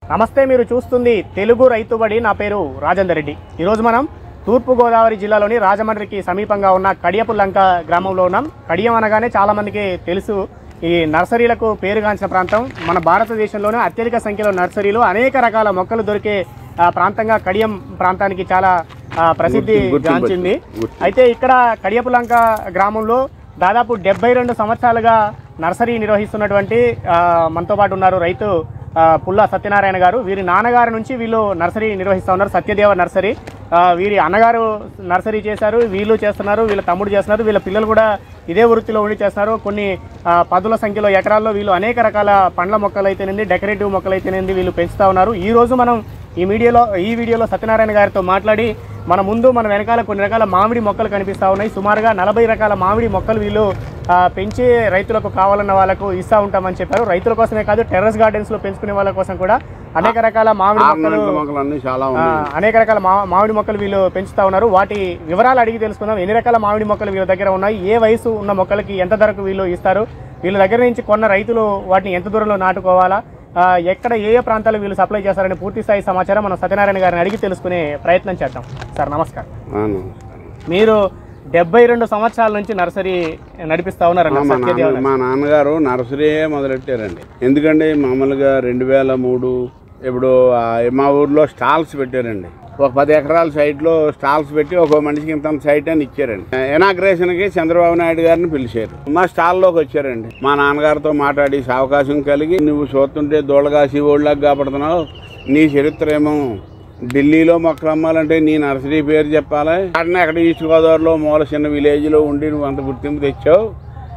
నమస్తే మీరు చూస్తుంది తెలుగు రైతుబడి నా పేరు రాజేందర్ రెడ్డి ఈరోజు మనం తూర్పుగోదావరి జిల్లాలోని రాజమండ్రికి సమీపంగా ఉన్న కడియపు లంక గ్రామంలో ఉన్నాం కడియం అనగానే చాలామందికి తెలుసు ఈ నర్సరీలకు పేరుగాంచిన ప్రాంతం మన భారతదేశంలోనే అత్యధిక సంఖ్యలో నర్సరీలు అనేక రకాల మొక్కలు దొరికే ఆ, ప్రాంతంగా కడియం ప్రాంతానికి చాలా ఆ, ప్రసిద్ధి గుర్తింపు వచ్చింది. గాంచింది గుర్తింపు. అయితే ఇక్కడ కడియపులంక గ్రామంలో దాదాపు డెబ్బై రెండు సంవత్సరాలుగా నర్సరీ నిర్వహిస్తున్నటువంటి ఆ, మనతో పాటు ఉన్నారు రైతు ఆ, పుల్ల సత్యనారాయణ గారు వీరి నాన్నగారి నుంచి వీళ్ళు నర్సరీ నిర్వహిస్తూ ఉన్నారు సత్యదేవ నర్సరీ ఆ, వీరి అన్నగారు నర్సరీ చేశారు వీళ్ళు చేస్తున్నారు వీళ్ళ తమ్ముడు చేస్తున్నారు వీళ్ళ పిల్లలు కూడా ఇదే వృత్తిలో ఉండి చేస్తున్నారు కొన్ని ఆ, పదుల సంఖ్యలో ఎకరాల్లో వీళ్ళు అనేక రకాల పండ్ల మొక్కలు అయితేనేది డెకరేటివ్ మొక్కలు అయితేనేది వీళ్ళు పెంచుతూ ఉన్నారు ఈ రోజు మనం ఈ వీడియోలో ఈ వీడియోలో సత్యనారాయణ గారితో మాట్లాడి మన ముందు మన వెనకాల కొన్ని రకాల మామిడి మొక్కలు కనిపిస్తూ ఉన్నాయి సుమారుగా నలభై రకాల మామిడి మొక్కలు వీళ్ళు ఆ, పెంచి రైతులకు కావాలన్న వాళ్ళకు ఇస్తూ ఉంటామని చెప్పారు రైతుల కోసమే కాదు టెర్రస్ గార్డెన్స్లో పెంచుకునే వాళ్ళ కోసం కూడా అనేక రకాల మామిడి మొక్కలు ఆర్నమెంట్ మొక్కలు అన్ని చాలా ఆ, ఉన్నాయి అనేక రకాల మా మామిడి మొక్కలు వీళ్ళు పెంచుతా ఉన్నారు వాటి వివరాలు అడిగి తెలుసుకుందాం ఎన్ని రకాల మామిడి మొక్కలు వీళ్ళ దగ్గర ఉన్నాయి ఏ వయసు ఉన్న మొక్కలకి ఎంత ధరకు వీళ్ళు ఇస్తారు వీళ్ళ దగ్గర నుంచి కొన్న రైతులు వాటిని ఎంత దూరంలో నాటుకోవాలా ఆ, ఎక్కడ ఏ ఏ ప్రాంతాలు వీళ్ళు సప్లై చేస్తారని పూర్తి స్థాయి సమాచారం మనం సత్యనారాయణ గారిని అడిగి తెలుసుకునే ప్రయత్నం చేద్దాం సార్ నమస్కారం ఆ, నమస్కారం. మీరు డెబ్బై రెండు సంవత్సరాల నుంచి నర్సరీ నడిపిస్తా ఉన్నారు ఆ, మా నాన్న మా నాన్నగారు నర్సరీయే మొదలెట్టారండి ఎందుకంటే మామూలుగా రెండు వేల మూడు ఇప్పుడు ఆ, మా ఊర్లో స్టాల్స్ పెట్టారండి ఒక పది ఎకరాల సైట్లో స్టాల్స్ పెట్టి ఒక మనిషికి ఇంత సైట్ అని ఇచ్చారండి ఇనాగ్రేషన్కి చంద్రబాబు నాయుడు గారిని పిలిచారు మా స్టాల్లోకి వచ్చారండి మా నాన్నగారితో మాట్లాడి అవకాశం కలిగి నువ్వు చూస్తుంటే దూడగాసి ఓళ్ళకి కాపాడుతున్నావు నీ చరిత్ర ఏమో ఢిల్లీలో మొక్కలు అమ్మాలంటే నీ నర్సరీ పేరు చెప్పాలి అట్నే అక్కడ ఈస్ట్ గోదావరిలో మూల చిన్న విలేజ్లో ఉండి నువ్వు అంత గుర్తింపు తెచ్చావు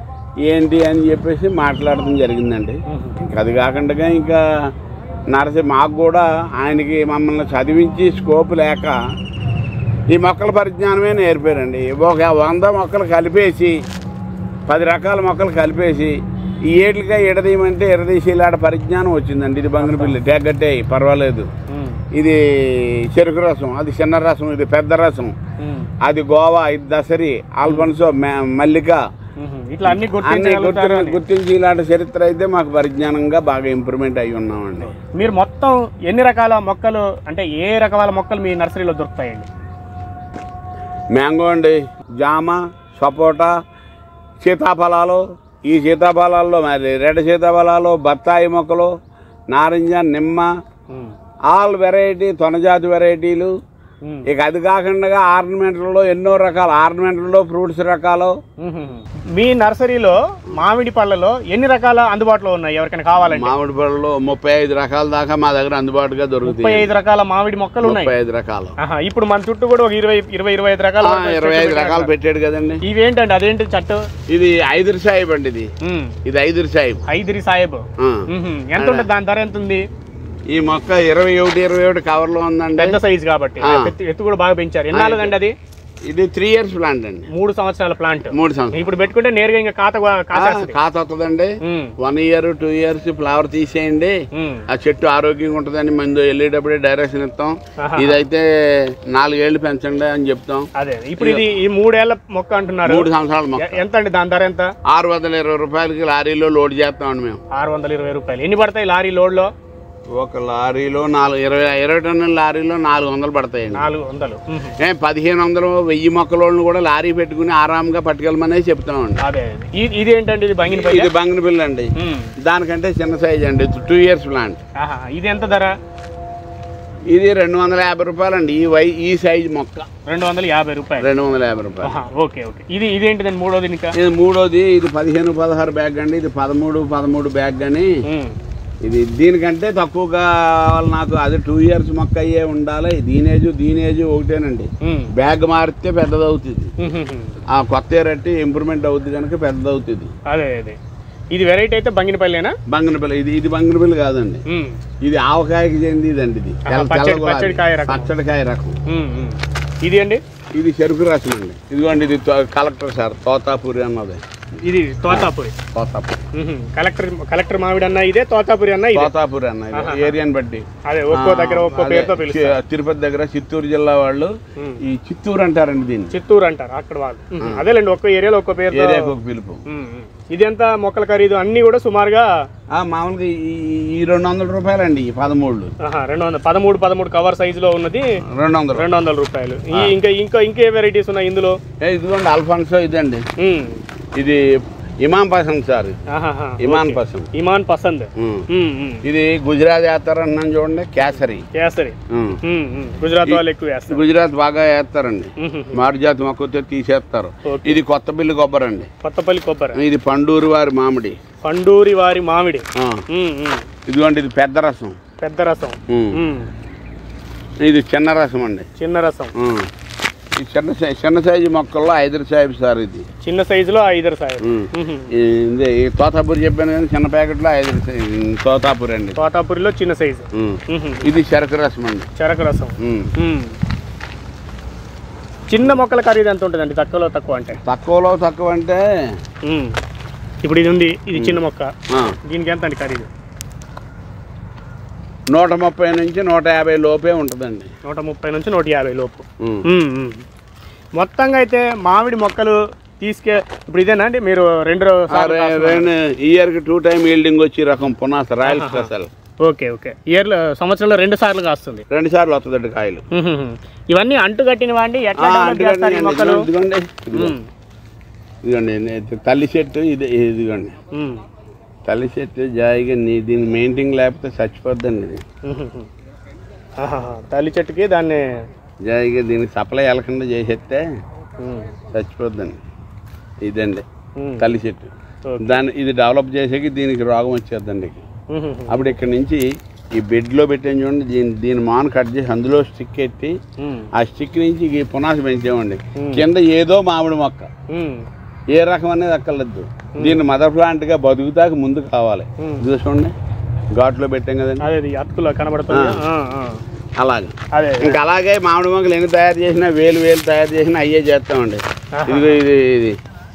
ఏంటి అని చెప్పేసి మాట్లాడడం జరిగిందండి ఇంకా అది కాకుండా ఇంకా నరసి మాకు కూడా ఆయనకి మమ్మల్ని చదివించి స్కోప్ లేక ఈ మొక్కల పరిజ్ఞానమే నేర్పారండి ఒక వంద మొక్కలు కలిపేసి పది రకాల మొక్కలు కలిపేసి ఈ ఏట్లుగా ఎడదీయమంటే ఎడదీసేలాంటి పరిజ్ఞానం వచ్చిందండి ఇది బంగిన పిల్లి టెగ్గట్టే పర్వాలేదు ఇది చెరుకు రసం అది చిన్న రసం ఇది పెద్ద రసం అది గోవా ఇది దసరి ఆల్బన్సో మ- మల్లిక ఇట్లా అన్ని అన్ని గుర్తించగలుగుతారు గుర్తు గుర్తించి ఇలాంటి చరిత్ర అయితే మాకు పరిజ్ఞానంగా బాగా ఇంప్రూవ్మెంట్ అయి ఉన్నామండి మీరు మొత్తం ఎన్ని రకాల మొక్కలు అంటే ఏ రకాల మొక్కలు మీ నర్సరీలో దొరుకుతాయండి మ్యాంగో అండి జామ సపోటా సీతాఫలాలు ఈ సీతాఫలాల్లో మరి రెడ్ సీతాఫలాలు బత్తాయి మొక్కలు నారింజ నిమ్మ ఆల్ వెరైటీ తొనజాతి వెరైటీలు మ్మ్. ఇక అది కాకుండా ఆర్నమెంట్లలో ఎన్నో రకాల ఆర్నమెంట్లలో ఫ్రూట్స్ రకాలు మ్మ్. మీ నర్సరీలో మామిడి పళ్ళలో ఎన్ని రకాల అందుబాటులో ఉన్నాయి ఎవరికైనా కావాలంటే మామిడి పళ్ళు ముప్పై ఐదు రకాల దాకా మా దగ్గర అందుబాటుగా ముప్పై దొరుకుతాయి ఐదు రకాల మామిడి మొక్కలు ఉన్నాయి ముప్పై ఐదు రకాలు ఆహా, ఇప్పుడు మన చుట్టూ కూడా ఒక ఇరవై ఇరవై ఇరవై ఐదు రకాల ఆ, వరకు ఇరవై ఐదు చెట్లు రకాలు పెట్టారు. పెట్టాడు కదండి ఇవేంటండి అదేంటి చట్టు ఇది ఐదు సాయిబ్ అండి ఇది మ్మ్. ఇది ఐదు సాయిబ్ ఐదిరి సాహెబ్ ఆ. మ్మ్. ఎంత ఉంటుంది దాని ధర ఎంత ఉంది ఈ మొక్క ఇరవై ఒకటి ఇరవై ఒకటి కవర్ లో ఉందండి పెద్ద సైజ్ కాబట్టి ఆ. ఎత్తు ఎత్తు కూడా బాగా పెంచారు ఎన్నాళ్ళదండి అది ఇది త్రీ ఇయర్స్ ప్లాంట్ అండి మూడు సంవత్సరాల ప్లాంట్ మూడు సంవత్సరం ఇప్పుడు పెట్టుకుంటే నేరుగా ఇంకా కాత కాసేస్తుంది కాత వస్తుందండి మ్మ్. One year two years flower తీసేయండి మ్మ్. ఆ చెట్టు ఆరోగ్యంగా ఉంటుందని ముందు వెళ్ళేటప్పుడే డైరెక్షన్ ఇస్తాం ఆహా. ఇదైతే నాలుగేళ్లు పెంచండి అని చెప్తాం అదే ఇప్పుడు ఇది ఈ మూడేళ్ల మొక్క అంటున్నారు మూడు సంవత్సరాల మొక్క ఎ- ఎంత అండి దాని ధర ఎంత ఆరు వందల ఇరవై రూపాయలకి లారీలో లోడ్ చేస్తామండి మేము ఆరు వందల ఇరవై రూపాయలు ఎన్ని పడతాయి లారీ లోడ్ లో ఒక లారీలో నాలుగు ఇరవై ఇరవై టన్నుల లారీలో నాలుగు వందలు పడతాయండి నాలుగు వందలు మ్మ్. ఏ పదిహేను వందలు వెయ్యి మొక్కలను కూడా లారీ పెట్టుకుని ఆరాంగా పట్టుకెళ్ళమనే చెప్తామండి అదే అదే. ఇది ఇది ఏంటండి ఇది బంగిన ఇది బంగిన పిల్ల అండి దానికంటే చిన్న సైజ్ అండి టూ ఇయర్స్ ప్లాంట్ ఇది ఎంత ధర ఇది రెండు వందల యాభై రూపాయలు అండి ఈ వై ఈ సైజ్ మొక్క రెండు వందల యాభై రూపాయలు రెండు వందల యాభై రూపాయలు ఆహా, ఓకే ఓకే ఇది ఇదేంటిదండి మూడోది ఇంకా ఇది మూడోది ఇది పదిహేను పదహారు బ్యాగ్ అండి ఇది పదమూడు పదమూడు బ్యాగ్ అని మ్మ్. ఇది దీనికంటే తక్కువగా కావాలి నాకు అది టూ ఇయర్స్ మొక్క అయ్యే ఉండాలి దీనేజ్ దీనేజ్ ఒకటేనండి మ్మ్. బ్యాగ్ మారితే పెద్దదవుతుంది మ్మ్, మ్మ్, మ్మ్. ఆ కొత్త రట్టి ఇంప్రూవ్మెంట్ అవుతుంది కనుక పెద్దదవుతుంది అదే అదే ఇది వెరైటీ అయితే బంగినపల్లినా బంగినపల్లి ఇది ఇది బంగినపల్లి కాదండి మ్మ్. ఇది ఆవకాయకి చెందిదండి ఇది ఆహా, తెల్ల- పచ్చడి- తెల్ల గులాబీ. పచ్చడి కాయ రకం. పచ్చడి కాయ రకం మ్మ్, మ్మ్. ఇది అండి ఇది చెరుకు రసం అండి ఇదిగోండి ఇది తో- కలెక్టర్ సార్ తోతాపూరి అన్నది ఇది తోతాపురి తోతాపూర్ మ్మ్. కలెక్టర్ కలెక్టర్ మామిడి అన్న ఇదే తోతాపురి అన్న ఇదే తోతాపూర్ అన్న ఇది ఏరియాని బట్టి అదే ఒక్కో దగ్గర ఒక్కో అదే, పేరుతో పిలుస్తారు చి- తిరుపతి దగ్గర చిత్తూరు జిల్లా వాళ్ళు మ్మ్. ఈ చిత్తూరు అంటారండి దీన్ని చిత్తూరు అంటారు అక్కడ వాళ్ళు మ్మ్. అదేలేండి ఒక్కో ఏరియాలో ఒక్కో పేరుతో ఏరియాకు ఒక పిలుపు మ్మ్. మ్మ్. ఇది ఎంత మొక్కల ఖరీదు అన్ని కూడా సుమారుగా ఆ, మామూలుగా ఈ ఈ- ఈ రెండు వందల రూపాయలండి ఈ పదమూడు ఆహా, రెండు వందల పదమూడు పదమూడు కవర్ సైజులో ఉన్నది రెండు వందలు రెండు వందల రూపాయలు ఈ ఇంకా ఇంకా ఇంకే వెరైటీస్ ఉన్నాయి ఇందులో ఏ, ఇదిగోండి అల్ఫాన్సో ఇదండి మ్మ్. ఇది ఇమాం పసంద్ సార్ ఇది. ఆహాహా. ఇమాన్ పసంద్ ఇమాన్ పసంద్ ఉమ్. మ్మ్. మ్మ్. ఇది గుజరాత్ వేస్తారు అన్నాను చూడండి కేసరి కేసరి ఉమ్. మ్మ్. మ్మ్. గుజరాత్ వాళ్ళు ఎక్కువ వేస్తారు గుజరాత్ బాగా వేస్తారండి మ్మ్. మారుజాతి మొక్కతో తీసేస్తారు ఓకే. ఇది కొత్త బిల్లు కొబ్బరి అండి కొత్తపల్లి కొబ్బరి ఇది పండూరు వారి మామిడి పండూరి వారి మామిడి ఆ. మ్మ్. మ్మ్. ఇదిగోండి ఇది పెద్ద రసం పెద్ద రసం ఉమ్. మ్మ్. ఇది చిన్న రసం అండి చిన్న రసం ఉమ్. ఈ చిన్న సై- చిన్న సైజు మొక్కల్లో ఐదు సాహిబ్ సార్ ఇది చిన్న సైజులో ఐదరు సాయి ఉమ్. మ్మ్. ఈ- ఇదే ఈ తోతాపూరి చెప్పాను కానీ చిన్న ప్యాకెట్లో ఐదు తోతాపూరి అండి తోటాపురిలో చిన్న సైజు ఉమ్. మ్మ్. ఇది చెరకు రసం అండి చెరకు రసం ఉమ్. మ్మ్. చిన్న మొక్కల ఖరీదు ఎంత ఉంటుందండి తక్కువలో తక్కువ అంటే తక్కువలో తక్కువ అంటే మ్మ్. ఇప్పుడు ఇది ఉంది ఇది చిన్న మొక్క ఆ, దీనికి ఎంత అండి ఖరీదు నూట ముప్పై నుంచి నూట యాభై లోపే ఉంటుందండి నూట ముప్పై నుంచి నూట యాభై లోపు ఉమ్. మ్మ్, మ్మ్. మొత్తంగా అయితే మామిడి మొక్కలు తీసుకే ఇప్పుడు ఇదేనా అండి మీరు రెండు ఆ, సార్లు రే- కాస్తున్నారు? రెండు ఇయర్కి టూ టైం ఈల్డింగ్ వచ్చి రకం పునాస రాయల్ స్పెషల్ ఓకే ఓకే ఇయర్లో సంవత్సరంలో రెండు సార్లు కాస్తుంది రెండు సార్లు వస్తుందండి కాయలు మ్మ్, మ్మ్. ఇవన్నీ అంటు కట్టినవా అండి ఎట్లా ఆ, డెవలప్ అందుకని చేస్తారు ఈ నేను మొక్కలు ఇదిగోండి ఇదిగో- మ్మ్, ఇదిగోండి ఇది తల్లి చెట్టు ఇది ఇదిగోండి మ్మ్, తల్లి చెట్టు జాయిగా నీ దీన్ని మెయింటైన్ లేకపోతే చచ్చిపోద్దండి ఇది మ్మ్. ఆహాహా. తల్లి చెట్టుకి దాన్ని జాయిగా దీనికి సప్లై వెళ్ళకుండా చేసేస్తే మ్మ్, చచ్చిపోద్దండి ఇదండి మ్మ్. తల్లి చెట్టు ఓకే. దాన్ని ఇది డెవలప్ చేసేకి దీనికి రోగం వచ్చేద్దండి మ్మ్, మ్మ్. అప్పుడు ఇక్కడ నుంచి ఈ బెడ్లో పెట్టాను చూడండి దీని దీని మాను కట్ చేసి అందులో స్టిక్ ఎట్టి మ్మ్, ఆ స్టిక్ నుంచి ఈ పునాస పెంచామండి మ్మ్. కింద ఏదో మామిడి మొక్క మ్మ్. ఏ రకం అనేది అక్కర్లేదు దీన్ని మదర్ ప్లాంట్గా బతుకుతాక ముందు కావాలి మ్మ్. ఇది చూడండి ఘాట్లో పెట్టాం కదండి అదే ఇది అతుకులో కనబడుతుంది ఆ, ఆ. అలాగే అదే ఇంకా అలాగే మామిడి మొక్కలు ఎన్ని తయారు చేసినా వేలు వేలు తయారు చేసినా అయ్యే చేస్తామండి ఆహా. ఇదిగో ఇది ఇది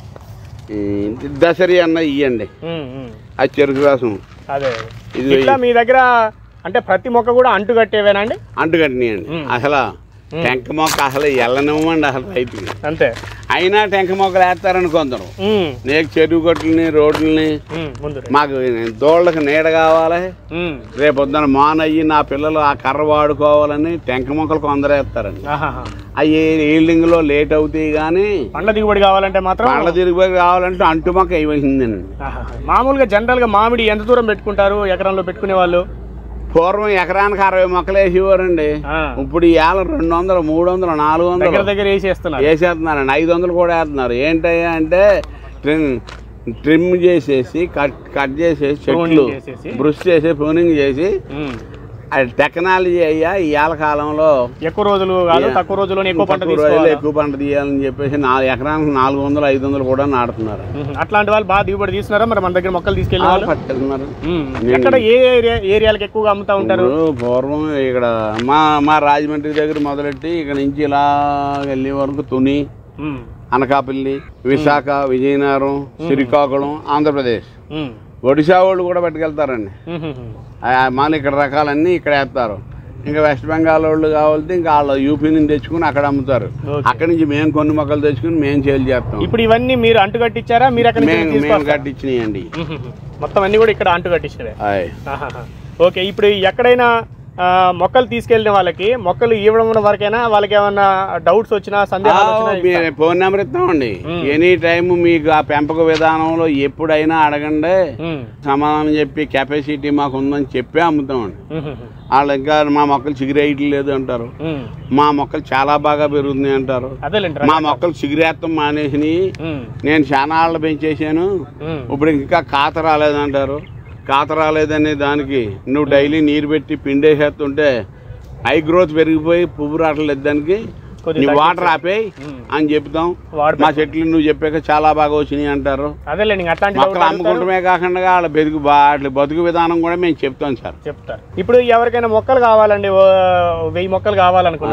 ఈ దసరి అన్న ఇయ్యండి మ్మ్, మ్మ్. అది చెరుకు రసం అదే ఇది ఇట్లా మీ దగ్గర అంటే ప్రతి మొక్క కూడా అంటు కట్టేవేనా అండి అంటు కట్టినాయండి మ్మ్. అసలు టెంక మొక్క అసలు ఎల్లనివ్వండి అసలు రైతుకి అంతే అయినా టెంక మొక్కలు వేస్తారని కొందరు మ్మ్, నేకు చెరువు గట్లని రోడ్లని మ్మ్, ముందు రండి. మాకు దోళ్ళకి నీడ కావాలి మ్మ్. రేపు పొద్దున మాన్ అయ్యి నా పిల్లలు ఆ కర్ర వాడుకోవాలని టెంక మొక్కలు కొందరు వేస్తారండి ఆహాహా. అవి ఈల్డింగ్లో లేట్ అవుతాయి కానీ పండ్ల దిగుబడి కావాలంటే మాత్రం వాళ్ళ తిరిగిపోయి కావాలంటే అంటు మొక్క వేయవలసిందండి ఆహాహా. మామూలుగా జనరల్ గా మామిడి ఎంత దూరం పెట్టుకుంటారు ఎకరంలో పెట్టుకునే వాళ్ళు పూర్వం ఎకరానికి అరవై మొక్కలు వేసేవారండి ఆ, ఇప్పుడు ఇవాళ రెండు వందలు మూడు వందలు నాలుగు దగ్గర వందలు దగ్గర వేసేస్తున్నారు వేసేస్తున్నారండి ఐదు వందలు కూడా వేస్తున్నారు ఏంటయ్యా అంటే ట్రిమ్ ట్రిమ్ చేసేసి కట్ కట్ చేసేసి చెట్లు చేసేసి. బ్రష్ చేసి ప్రూనింగ్ చేసి మ్మ్. అది టెక్నాలజీ అయ్యా ఇవాళ కాలంలో ఎక్కువ రోజులు కాదు తక్కువ రోజుల్లోనే ఎక్కువ పంట తక్కువ రోజుల్లో తీసుకోవాలి ఎక్కువ పంట తీయాలని చెప్పేసి నాలుగు ఎకరానికి నాలుగు వందలు ఐదు వందలు కూడా నాడుతున్నారు మ్మ్. అట్లాంటి వాళ్ళు బాగా దిగుబడి తీసుకున్నారా మరి మన దగ్గర మొక్కలు తీసుకెళ్ళిన వాళ్ళు పట్టుకెళ్తున్నారు మ్మ్. ఎక్కడ ఏ ఏరియా ఏరియాలకు ఎక్కువగా అమ్ముతా ఉంటారు ఇప్పుడు పూర్వం ఇక్కడ మా మా రాజమండ్రి దగ్గర మొదలెట్టి ఇక్కడ నుంచి ఇలా వెళ్ళే వరకు తుని మ్మ్. అనకాపల్లి విశాఖ విజయనగరం శ్రీకాకుళం ఆంధ్రప్రదేశ్ మ్మ్. ఒడిశా వాళ్ళు కూడా పట్టుకెళ్తారండి మ్మ్. ఆ- మాలు ఇక్కడ రకాలన్నీ ఇక్కడ వేస్తారు ఇంకా వెస్ట్ బెంగాల్ వాళ్ళు కావాలంటే ఇంకా వాళ్ళు యూపీ నుంచి తెచ్చుకుని అక్కడ అమ్ముతారు ఓకే. అక్కడి నుంచి మేము కొన్ని మొక్కలు తెచ్చుకుని మేము సేల్ చేస్తాం ఇప్పుడు ఇవన్నీ మీరు అంటు కట్టించారా మీరు అక్కడ నుంచి మేము మేము తీసుకొస్తారా? కట్టించినాయండి మ్మ్. మొత్తం అన్ని కూడా ఇక్కడ అంటు కట్టించడే ఆయ్. ఆహాహా. ఓకే ఇప్పుడు ఎక్కడైనా ఆ, మొక్కలు తీసుకెళ్ళిన వాళ్ళకి మొక్కలు ఇవ్వడం వరకైనా వాళ్ళకి ఏమన్నా డౌట్స్ వచ్చినా సందేహాలు ఆ, వచ్చినా మీ ఫోన్ నెంబర్ ఇస్తామండి మ్మ్. ఎనీ టైం మీకు ఆ పెంపక విధానంలో ఎప్పుడైనా అడగండి మ్మ్. సమాధానం చెప్పి కెపాసిటీ మాకు ఉందని చెప్పి అమ్ముతామండి మ్మ్. వాళ్ళు ఇంకా మా మొక్కలు చిగురేయటం లేదు అంటారు మ్మ్. మా మొక్కలు చాలా బాగా పెరుగుతున్నాయి అంటారు అదేలేండి మా మొక్కలు చిగురేత్తం మానేసినాయి మ్మ్. నేను చాలా ఆళ్ళు పెంచేసాను మ్మ్. ఇప్పుడు ఇంకా కాత రాలేదంటారు కాత రాలేదనే దానికి నువ్వు డైలీ నీరు పెట్టి పిండేసేస్తుంటే ఐ గ్రోత్ పెరిగిపోయి పువ్వు రావట్లేదు దానికి కొద్దిగా నీ వాటర్ ఆపేయి మ్మ్. అని చెప్తాం వాడు మా చెట్లు నువ్వు చెప్పాక చాలా బాగా వచ్చినాయి అంటారు అదేలేండి ఇంక అట్లాంటి మొక్కలు డౌట్లు అడుగుతారు. అమ్ముకుంటమే కాకుండా వాళ్ళ బతుకు బా వాళ్ళ బతుకు విధానం కూడా మేము చెప్తాం సార్ చెప్తారు ఇప్పుడు ఎవరికైనా మొక్కలు కావాలండి ఓ వెయ్యి మొక్కలు కావాలనుకున్నారు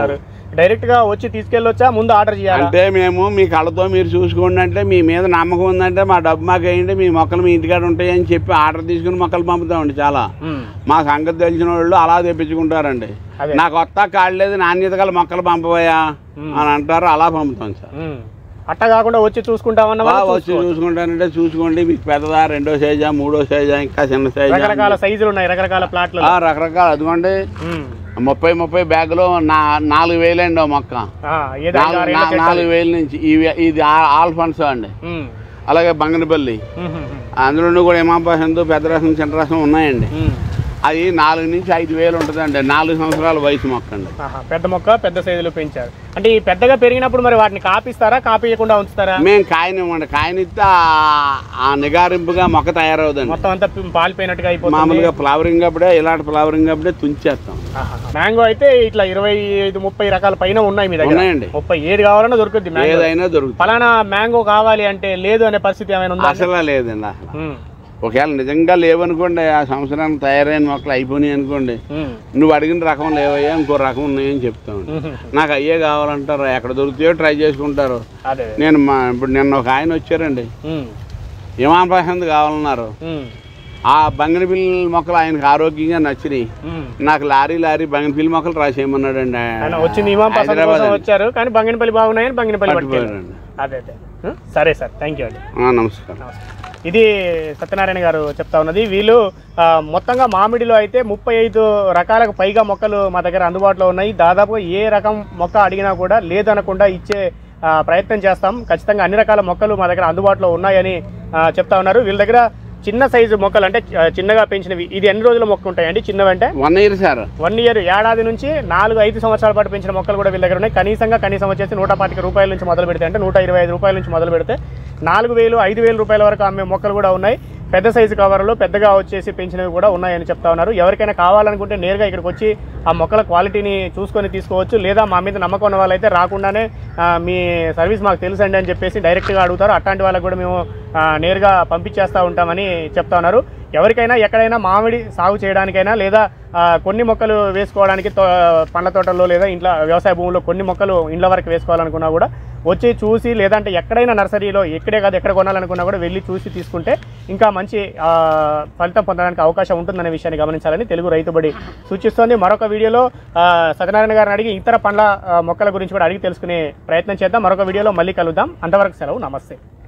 డైరెక్ట్ గా వచ్చి తీసుకెళ్ళొచ్చా ముందు ఆర్డర్ చేయాలా అంటే మేము మీ కళ్ళతో మీరు చూసుకోండి అంటే మీ మీద నమ్మకం ఉందంటే మా డబ్బు మాకు వేయండి మీ మొక్కలు మీ ఇంటికాడ ఉంటాయి అని చెప్పి ఆర్డర్ తీసుకుని మొక్కలు పంపుతామండి చాలా ఉమ్. మా సంగతి తెలిసిన వాళ్ళు అలా తెప్పించుకుంటారండి అదే. నాకు కొత్త కాడలేదు నాణ్యత గల మొక్కలు పంపబోయా అని అంటారు అలా పంపుతాం సార్ ఉమ్. అట్ట కాకుండా వచ్చి చూసుకుంటామన్న బా వాళ్ళు వచ్చి చూసుకోవచ్చు. చూసుకుంటానంటే చూసుకోండి మీకు పెద్దదా రెండో సైజా మూడో సైజా ఇంకా చిన్న సైజా రకరకాల సైజులు ఉన్నాయి రకరకాల ప్లాట్లు ఆ, రకరకాల అదిగోండి ముప్పై ముప్పై బ్యాగులు నా నాలుగు వేలండి ఓ మొక్క ఏదో ఐదు నాలుగు ఆరేళ్ల నా- చెట్టు నాలుగు వేల నుంచి ఇవి ఇది ఆ- ఆల్ఫాన్స్ అండి ఉమ్. అలాగే బంగనపల్లి ఉమ్, ఉమ్, అందులో కూడా ఇమాంపాసంతో పెద్ద రసం చిన్న రసం ఉన్నాయండి ఉమ్. అది నాలుగు నుంచి ఐదు వేలు ఉంటుందండి నాలుగు సంవత్సరాల వయసు మొక్క అండి ఆహా, పెద్ద మొక్క పెద్ద సైజులో పెంచారు అంటే ఈ పెద్దగా పెరిగినప్పుడు మరి వాటిని కాపిస్తారా కాపీయకుండా ఉంచుతారా మేము కాయనివ్వండి కాయనిస్తే ఆ- ఆ నిగారింపుగా మొక్క తయారవుదండి మొత్తం అంతా పి- పాలిపోయినట్టుగా అయిపోతుంది మామూలుగా ఫ్లవరింగ్ అప్పుడే ఇలాంటి ఫ్లవరింగ్ అప్పుడే తుంచేస్తాం ఆహా. మ్యాంగో అయితే ఇట్లా ఇరవై ఐదు ముప్పై రకాల పైన ఉన్నాయి మీ దగ్గర ఉన్నాయండి ముప్పై ఏది కావాలన్నా దొరుకుద్ది మ్యాంగో ఏదైనా దొరుకుతుంది ఫలానా మ్యాంగో కావాలి అంటే లేదు అనే పరిస్థితి ఏమైనా ఉందా అసలు లేదండి అసలు ఉమ్, ఒకవేళ నిజంగా లేవనుకోండి ఆ సంవత్సరానికి తయారైన మొక్కలు అయిపోయినాయి అనుకోండి ఉమ్, నువ్వు అడిగిన రకం లేవయ్యా ఇంకో రకం ఉన్నాయని చెప్తాను ఉమ్. నాకు అయ్యే కావాలంటారు ఎక్కడ దొరుకుతాయో ట్రై చేసుకుంటారు అదే నేను మా ఇప్పుడు నిన్న ఒక ఆయన వచ్చారండి ఉమ్, ఇమాం ప్రశాంత్ కావాలన్నారు ఉమ్, ఆ బంగినపిల్లి మొక్కలు ఆయనకు ఆరోగ్యంగా నచ్చినాయి ఉమ్. నాకు లారీ లారీ బంగినపిల్లి మొక్కలు రాసేయమన్నాడండి ఆయన వచ్చింది ఇమాం పసంద్ హైదరాబాద్ కోసం అండి. వచ్చారు కానీ బంగినపల్లి బాగున్నాయని బంగినపల్లి పట్టుకెళ్ళారు పట్టుకుపోయారండి. అదే అదే ఉం? సరే సార్ థ్యాంక్ యూ అండి ఆ, నమస్కారం నమస్తే. ఇది సత్యనారాయణ గారు చెప్తా ఉన్నది వీళ్ళు ఆ, మొత్తంగా మామిడిలో అయితే ముప్పై ఐదు రకాలకు పైగా మొక్కలు మా దగ్గర అందుబాటులో ఉన్నాయి దాదాపు ఏ రకం మొక్క అడిగినా కూడా లేదనకుండా ఇచ్చే ఆ, ప్రయత్నం చేస్తాం ఖచ్చితంగా అన్ని రకాల మొక్కలు మా దగ్గర అందుబాటులో ఉన్నాయని ఆ, చెప్తా ఉన్నారు వీళ్ళ దగ్గర చిన్న సైజు మొక్కలు అంటే ఆ, చిన్నగా పెంచినవి ఇది ఎన్ని రోజుల మొక్క ఉంటాయండి చిన్నవంటే one year sir one year ఏడాది నుంచి నాలుగు ఐదు సంవత్సరాల పాటు పెంచిన మొక్కలు కూడా వీళ్ళ దగ్గర ఉన్నాయి కనీసంగా కనీసం వచ్చేసి నూట పాతిక రూపాయల నుంచి మొదలు పెడితే అంటే నూట ఇరవై ఐదు రూపాయల నుంచి మొదలు పెడితే నాలుగు వేలు ఐదు వేల రూపాయల వరకు అమ్మే మొక్కలు కూడా ఉన్నాయి పెద్ద సైజు కవర్లు పెద్దగా వచ్చేసి పెంచినవి కూడా ఉన్నాయని చెప్తా ఉన్నారు ఎవరికైనా కావాలనుకుంటే నేరుగా ఇక్కడికి వచ్చి ఆ మొక్కల క్వాలిటీని చూసుకొని తీసుకోవచ్చు లేదా మా మీద నమ్మకం ఉన్న వాళ్ళైతే రాకుండానే ఆ, మీ సర్వీస్ మాకు తెలుసండి అని చెప్పేసి డైరెక్ట్గా అడుగుతారు అట్లాంటి వాళ్ళకి కూడా మేము ఆ, నేరుగా పంపించేస్తూ ఉంటామని చెప్తా ఉన్నారు ఎవరికైనా ఎక్కడైనా మామిడి సాగు చేయడానికైనా లేదా ఆ, కొన్ని మొక్కలు వేసుకోవడానికి తో- పండ్ల తోటల్లో లేదా ఇంట్లో వ్యవసాయ భూముల్లో కొన్ని మొక్కలు ఇండ్ల వరకు వేసుకోవాలనుకున్నా కూడా వచ్చి చూసి లేదంటే ఎక్కడైనా నర్సరీలో ఎక్కడే కాదు ఎక్కడ కొనాలనుకున్నా కూడా వెళ్ళి చూసి తీసుకుంటే ఇంకా మంచి ఆ, ఫలితం పొందడానికి అవకాశం ఉంటుందనే విషయాన్ని గమనించాలని తెలుగు రైతుబడి సూచిస్తోంది మరొక వీడియోలో ఆ, సత్యనారాయణ గారిని అడిగి ఇతర పండ్ల ఆ, మొక్కల గురించి కూడా అడిగి తెలుసుకునే ప్రయత్నం చేద్దాం మరొక వీడియోలో మళ్ళీ కలుద్దాం అంతవరకు సెలవు నమస్తే